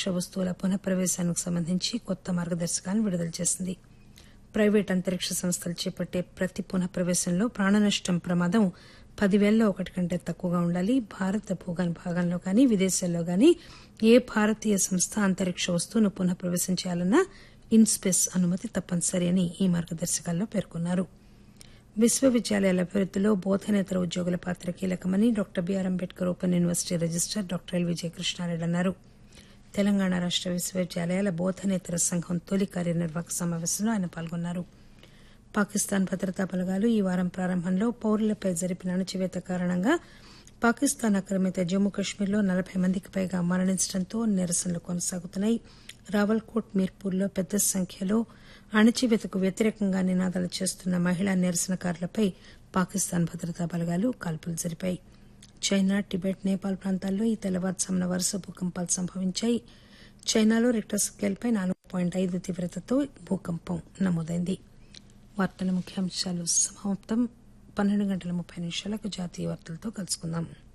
అంతరిక్ష వస్తువుల పునః ప్రవేశానికి సంబంధించి కొత్త మార్గదర్శకాలను విడుదల చేసింది ప్రైవేట్ అంతరిక్ష సంస్థలు చేపట్టే ప్రతి పునః ప్రవేశంలో ప్రాణనష్టం ప్రమాదం పదివేలలో ఒకటి కంటే తక్కువగా ఉండాలి భారత భూగన్ భాగంలో గాని విదేశాల్లో గాని ఏ భారతీయ సంస్థ అంతరిక్ష వస్తువును పునః ప్రవేశం చేయాలన్నా ఇన్స్పేస్ అనుమతి తప్పనిసరి అని ఈ మార్గదర్శకాల్లో పేర్కొన్నారు విశ్వవిద్యాలయాల అభివృద్దిలో బోధనేతర ఉద్యోగుల పాత్ర కీలకమని doctor B R Ambedkar open university registrar doctor L Vijayakrishna Reddy అన్నారు తెలంగాణ రాష్ట విశ్వవిద్యాలయాల బోధనేతర సంఘం తొలి కార్యనిర్వాహక సమావేశంలో ఆయన పాల్గొన్నారు పాకిస్తాన్ భద్రతా బలగాలు ఈ వారం ప్రారంభంలో పౌరులపై జరిపిన అణచివేత కారణంగా పాకిస్తాన్ ఆక్రమిత జమ్మూ కశ్మీర్లో నలబై మందికి పైగా మరణించడంతో నిరసనలు కొనసాగుతున్నాయి రావల్కోట్ మీర్పూర్లో పెద్ద సంఖ్యలో అణచివేతకు వ్యతిరేకంగా నినాదాలు చేస్తున్న మహిళా నిరసనకారులపై పాకిస్తాన్ భద్రతా బలగాలు కాల్పులు జరిపాయి చైనా టిబెట్ నేపాల్ ప్రాంతాల్లో ఈ తెల్లవారుజామున వరుస భూకంపాలు సంభవించాయి చైనాలో రిక్టర్ స్కేల్పై నాలుగు పాయింట్ ఐదు తీవ్రతతో భూకంపం నమోదైంది వార్తల ముఖ్యాంశాలు సమాప్తం పన్నెండు గంటల ముప్పై నిమిషాలకు జాతీయ వార్తలతో కలుసుకుందాం